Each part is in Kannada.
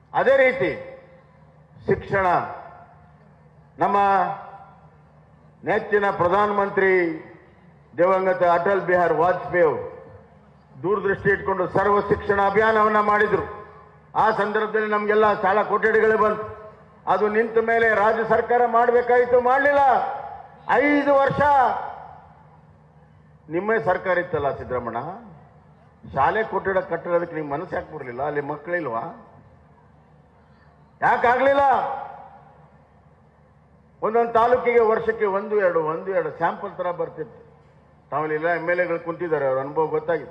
ಅದೇ ರೀತಿ ಶಿಕ್ಷಣ ನಮ್ಮ ನೆಚ್ಚಿನ ಪ್ರಧಾನಮಂತ್ರಿ ದಿವಂಗತ ಅಟಲ್ ಬಿಹಾರ್ ವಾಜಪೇಯಿ ಅವರು ದೂರದೃಷ್ಟಿ ಇಟ್ಕೊಂಡು ಸರ್ವ ಶಿಕ್ಷಣ ಅಭಿಯಾನವನ್ನ ಮಾಡಿದ್ರು ಆ ಸಂದರ್ಭದಲ್ಲಿ ನಮಗೆಲ್ಲ ಶಾಲಾ ಕೊಠಡಿಗಳು ಬಂತು ಅದು ನಿಂತ ಮೇಲೆ ರಾಜ್ಯ ಸರ್ಕಾರ ಮಾಡಬೇಕಾಯಿತು ಮಾಡಲಿಲ್ಲ ಐದು ವರ್ಷ ನಿಮ್ಮೇ ಸರ್ಕಾರ ಇತ್ತಲ್ಲ ಸಿದ್ದರಾಮಣ್ಣ ಶಾಲೆ ಕೊಠಡ ಕಟ್ಟಿರೋದಕ್ಕೆ ನಿಮ್ಗೆ ಮನಸ್ಸು ಯಾಕೆ ಬರಲಿಲ್ಲ ಅಲ್ಲಿ ಮಕ್ಕಳಿಲ್ವಾ ಯಾಕಾಗ್ಲಿಲ್ಲ ಒಂದೊಂದು ತಾಲೂಕಿಗೆ ವರ್ಷಕ್ಕೆ ಒಂದು ಎರಡು ಒಂದು ಎರಡು ಸ್ಯಾಂಪಲ್ ತರ ಬರ್ತಿತ್ತು ತಾವಲ್ಲೆಲ್ಲ ಎಮ್ ಎಲ್ ಎಗಳು ಕುಂತಿದ್ದಾರೆ ಅವ್ರ ಅನುಭವ ಗೊತ್ತಾಗಿತ್ತು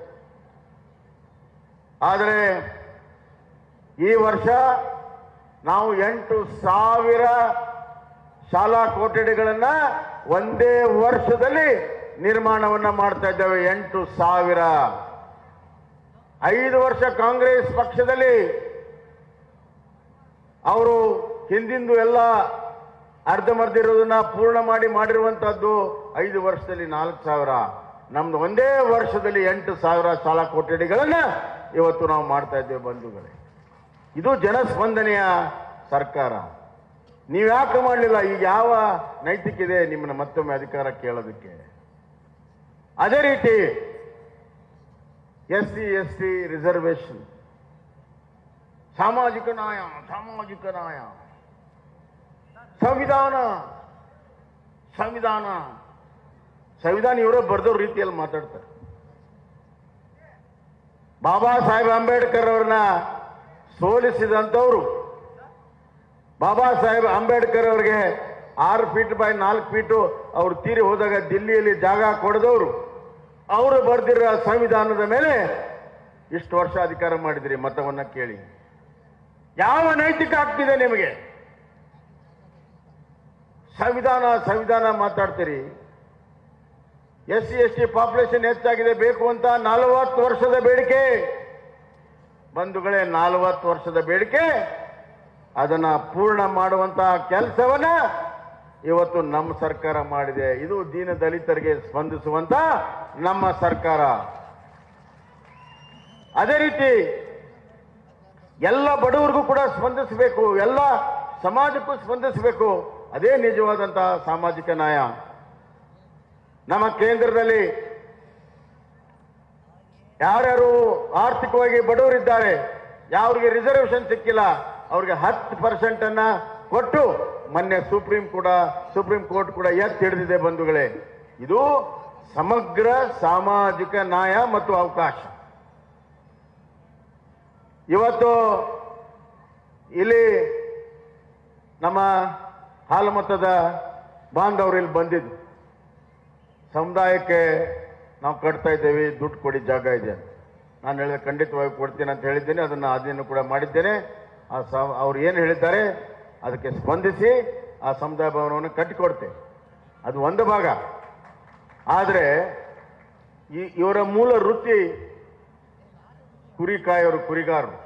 ಆದರೆ ಈ ವರ್ಷ ನಾವು ಎಂಟು ಸಾವಿರ ಶಾಲಾ ಕೊಠಡಿಗಳನ್ನ ಒಂದೇ ವರ್ಷದಲ್ಲಿ ನಿರ್ಮಾಣವನ್ನ ಮಾಡ್ತಾ ಇದ್ದೇವೆ ಎಂಟು ಸಾವಿರ ಐದು ವರ್ಷ ಕಾಂಗ್ರೆಸ್ ಪಕ್ಷದಲ್ಲಿ ಅವರು ಹಿಂದಿಂದು ಎಲ್ಲ ಅರ್ಧಮರ್ಧಿರೋದನ್ನ ಪೂರ್ಣ ಮಾಡಿ ಮಾಡಿರುವಂತಹದ್ದು ಐದು ವರ್ಷದಲ್ಲಿ ನಾಲ್ಕು ಸಾವಿರ ನಮ್ದು ಒಂದೇ ವರ್ಷದಲ್ಲಿ ಎಂಟು ಸಾವಿರ ಶಾಲಾ ಕೊಠಡಿಗಳನ್ನ ಇವತ್ತು ನಾವು ಮಾಡ್ತಾ ಇದ್ದೇವೆ ಬಂಧುಗಳೇ ಇದು ಜನಸ್ಪಂದನೆಯ ಸರ್ಕಾರ ನೀವು ಯಾಕೆ ಮಾಡಲಿಲ್ಲ ಈಗ ಯಾವ ನೈತಿಕ ಇದೆ ನಿಮ್ಮನ್ನ ಮತ್ತೊಮ್ಮೆ ಅಧಿಕಾರ ಕೇಳೋದಕ್ಕೆ ಅದೇ ರೀತಿ S C S T reservation ಸಾಮಾಜಿಕ ನ್ಯಾಯ ಸಾಮಾಜಿಕ ನ್ಯಾಯ ಸಂವಿಧಾನ ಸಂವಿಧಾನ ಸಂವಿಧಾನ ಇವರೇ ಬರ್ದೋ ರೀತಿಯಲ್ಲಿ ಮಾತಾಡ್ತಾರೆ ಬಾಬಾ ಸಾಹೇಬ್ ಅಂಬೇಡ್ಕರ್ ಅವ್ರನ್ನ ಸೋಲಿಸಿದಂಥವ್ರು ಬಾಬಾ ಸಾಹೇಬ್ ಅಂಬೇಡ್ಕರ್ ಅವರಿಗೆ ಆರು ಫೀಟ್ ಬೈ ನಾಲ್ಕು ಫೀಟು ಅವ್ರು ತೀರಿ ಹೋದಾಗ ದಿಲ್ಲಿಯಲ್ಲಿ ಜಾಗ ಕೊಡದವರು ಅವರು ಬರ್ದಿರೋ ಸಂವಿಧಾನದ ಮೇಲೆ ಇಷ್ಟು ವರ್ಷ ಅಧಿಕಾರ ಮಾಡಿದಿರಿ ಮತವನ್ನ ಕೇಳಿ ಯಾವ ನೈತಿಕ ಆಗ್ತಿದೆ ನಿಮಗೆ ಸಂವಿಧಾನ ಸಂವಿಧಾನ ಮಾತಾಡ್ತೀರಿ S C S T population ಹೆಚ್ಚಾಗಿದೆ ಬೇಕು ಅಂತ ನಲವತ್ತು ವರ್ಷದ ಬೇಡಿಕೆ ಬಂಧುಗಳೇ ನಲವತ್ತು ವರ್ಷದ ಬೇಡಿಕೆ ಅದನ್ನ ಪೂರ್ಣ ಮಾಡುವಂತಹ ಕೆಲಸವನ್ನ ಇವತ್ತು ನಮ್ಮ ಸರ್ಕಾರ ಮಾಡಿದೆ ಇದು ದೀನ ದಲಿತರಿಗೆ ಸ್ಪಂದಿಸುವಂತ ನಮ್ಮ ಸರ್ಕಾರ ಅದೇ ರೀತಿ ಎಲ್ಲ ಬಡವರಿಗೂ ಕೂಡ ಸ್ಪಂದಿಸಬೇಕು ಎಲ್ಲ ಸಮಾಜಕ್ಕೂ ಸ್ಪಂದಿಸಬೇಕು ಅದೇ ನಿಜವಾದಂತಹ ಸಾಮಾಜಿಕ ನ್ಯಾಯ ನಮ್ಮ ಕೇಂದ್ರದಲ್ಲಿ ಯಾರ್ಯಾರು ಆರ್ಥಿಕವಾಗಿ ಬಡವರಿದ್ದಾರೆ ಯಾವ್ರಿಗೆ ರಿಸರ್ವೇಶನ್ ಸಿಕ್ಕಿಲ್ಲ ಅವ್ರಿಗೆ ಹತ್ತು ಪರ್ಸೆಂಟ್ ಅನ್ನ ಕೊಟ್ಟು ಮೊನ್ನೆ ಸುಪ್ರೀಂ ಕೂಡ ಸುಪ್ರೀಂ ಕೋರ್ಟ್ ಕೂಡ ಎತ್ತಿ ಹಿಡಿದಿದೆ ಬಂಧುಗಳೇ ಇದು ಸಮಗ್ರ ಸಾಮಾಜಿಕ ನ್ಯಾಯ ಮತ್ತು ಅವಕಾಶ ಇವತ್ತು ಇಲ್ಲಿ ನಮ್ಮ ಹಾಲುಮತದ ಬಾಂಧವರು ಇಲ್ಲಿ ಬಂದಿದ್ದು ಸಮುದಾಯಕ್ಕೆ ನಾವು ಕಟ್ತಾ ಇದ್ದೇವೆ ದುಡ್ಡು ಕೊಡಿ ಜಾಗ ಇದೆ ಅಂತ. ನಾನು ಹೇಳಿದೆ ಖಂಡಿತವಾಗಿ ಕೊಡ್ತೀನಿ ಅಂತ ಹೇಳಿದ್ದೇನೆ ಅದನ್ನು ಅದೇನು ಕೂಡ ಮಾಡಿದ್ದೇನೆ ಆ ಸ ಅವ್ರು ಏನು ಹೇಳಿದ್ದಾರೆ ಅದಕ್ಕೆ ಸ್ಪಂದಿಸಿ ಆ ಸಮುದಾಯ ಭವನವನ್ನು ಕಟ್ಟಿಕೊಡ್ತೇವೆ ಅದು ಒಂದು ಭಾಗ ಆದರೆ ಈ ಇವರ ಮೂಲ ವೃತ್ತಿ ಕುರಿ ಕಾಯೋರು ಕುರಿಗಾರರು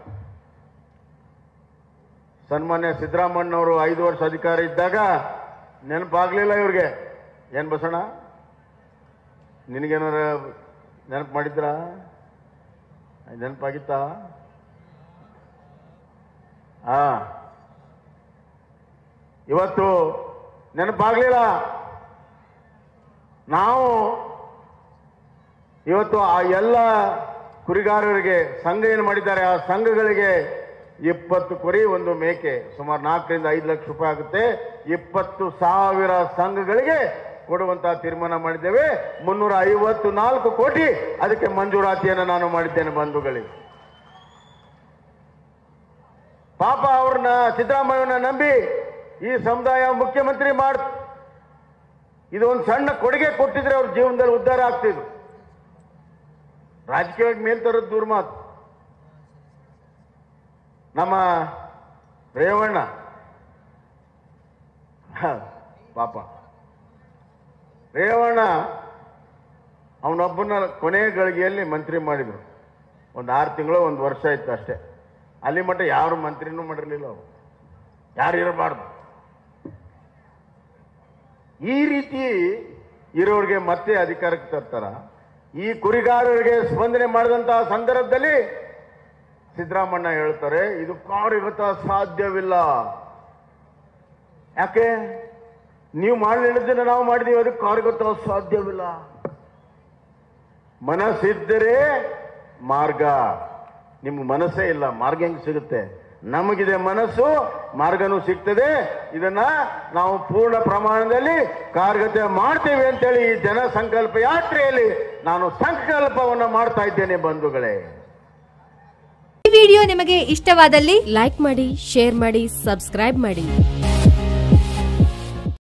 ಸನ್ಮಾನ್ಯ ಸಿದ್ದರಾಮಣ್ಣವರು ಐದು ವರ್ಷ ಅಧಿಕಾರ ಇದ್ದಾಗ ನೆನಪಾಗ್ಲಿಲ್ಲ ಇವ್ರಿಗೆ ಏನ್ ಬಸಣ್ಣ ನಿನಗೇನಾರ ನೆನಪು ಮಾಡಿದ್ರ ನೆನಪಾಗಿತ್ತಾ ಹಾ ಇವತ್ತು ನೆನಪಾಗ್ಲಿಲ್ಲ ನಾವು ಇವತ್ತು ಆ ಎಲ್ಲ ಕುರಿಗಾರರಿಗೆ ಸಂಘ ಏನು ಮಾಡಿದ್ದಾರೆ ಆ ಸಂಘಗಳಿಗೆ ಇಪ್ಪತ್ತು ಕುರಿ ಒಂದು ಮೇಕೆ ಸುಮಾರು ನಾಲ್ಕರಿಂದ ಐದು ಲಕ್ಷ ರೂಪಾಯಿ ಆಗುತ್ತೆ ಇಪ್ಪತ್ತು ಸಾವಿರ ಸಂಘಗಳಿಗೆ ಕೊಡುವಂತಹ ತೀರ್ಮಾನ ಮಾಡಿದ್ದೇವೆ ಮುನ್ನೂರ ಐವತ್ತು ನಾಲ್ಕು ಕೋಟಿ ಅದಕ್ಕೆ ಮಂಜೂರಾತಿಯನ್ನು ನಾನು ಮಾಡಿದ್ದೇನೆ ಬಂಧುಗಳಿಗೆ ಪಾಪ ಅವ್ರನ್ನ ಸಿದ್ದರಾಮಯ್ಯನ ನಂಬಿ ಈ ಸಮುದಾಯ ಮುಖ್ಯಮಂತ್ರಿ ಮಾಡ್ ಇದು ಒಂದು ಸಣ್ಣ ಕೊಡುಗೆ ಕೊಟ್ಟಿದ್ರೆ ಅವ್ರ ಜೀವನದಲ್ಲಿ ಉದ್ಧಾರ ಆಗ್ತಿದ್ರು ರಾಜಕೀಯವಾಗಿ ಮೇಲ್ ತರೋದು ದೂರ ಮಾತು ನಮ್ಮ ರೇವಣ್ಣ ಹ, ಪಾಪ ರೇವಣ್ಣ ಅವನೊಬ್ಬನ ಕೊನೆ ಗಳಿಗೆಯಲ್ಲಿ ಮಂತ್ರಿ ಮಾಡಿದ್ರು ಒಂದು ಆರು ತಿಂಗಳು ಒಂದು ವರ್ಷ ಇತ್ತು ಅಷ್ಟೇ ಅಲ್ಲಿ ಮಟ್ಟ ಯಾರು ಮಂತ್ರಿನೂ ಮಾಡಿರ್ಲಿಲ್ಲ ಅವರು ಯಾರು ಇರಬಾರ್ದು ಈ ರೀತಿ ಇರೋರಿಗೆ ಮತ್ತೆ ಅಧಿಕಾರಕ್ಕೆ ತರ್ತಾರ ಈ ಕುರಿಗಾರರಿಗೆ ಸ್ಪಂದನೆ ಮಾಡಿದಂತಹ ಸಂದರ್ಭದಲ್ಲಿ ಸಿದ್ದರಾಮಣ್ಣ ಹೇಳ್ತಾರೆ ಇದು ಕಾರ್ಯಗತ ಸಾಧ್ಯವಿಲ್ಲ ಯಾಕೆ ನೀವು ಮಾಡಲಿಲ್ಲದನ್ನ ನಾವು ಮಾಡಿದೀವಿ ಅದಕ್ಕೆ ಕಾರ್ಯಗತ ಸಾಧ್ಯವಿಲ್ಲ ಮನಸ್ಸಿದ್ದರೆ ಮಾರ್ಗ ನಿಮ್ಗೆ ಮನಸ್ಸೇ ಇಲ್ಲ ಮಾರ್ಗ ಹೆಂಗ್ ಸಿಗುತ್ತೆ ನಮಗಿದೆ ಮನಸ್ಸು ಮಾರ್ಗನೂ ಸಿಗ್ತದೆ ಇದನ್ನ ನಾವು ಪೂರ್ಣ ಪ್ರಮಾಣದಲ್ಲಿ ಕಾರ್ಯಗತ ಮಾಡ್ತೇವೆ ಅಂತೇಳಿ ಈ ಜನ ಸಂಕಲ್ಪ ಯಾತ್ರೆಯಲ್ಲಿ ನಾನು ಸಂಕಲ್ಪವನ್ನು ಮಾಡ್ತಾ ಇದ್ದೇನೆ ಬಂಧುಗಳೇ ಈ ವಿಡಿಯೋ ನಿಮಗೆ ಇಷ್ಟವಾದಲ್ಲಿ ಲೈಕ್ ಮಾಡಿ ಶೇರ್ ಮಾಡಿ ಸಬ್ಸ್ಕ್ರೈಬ್ ಮಾಡಿ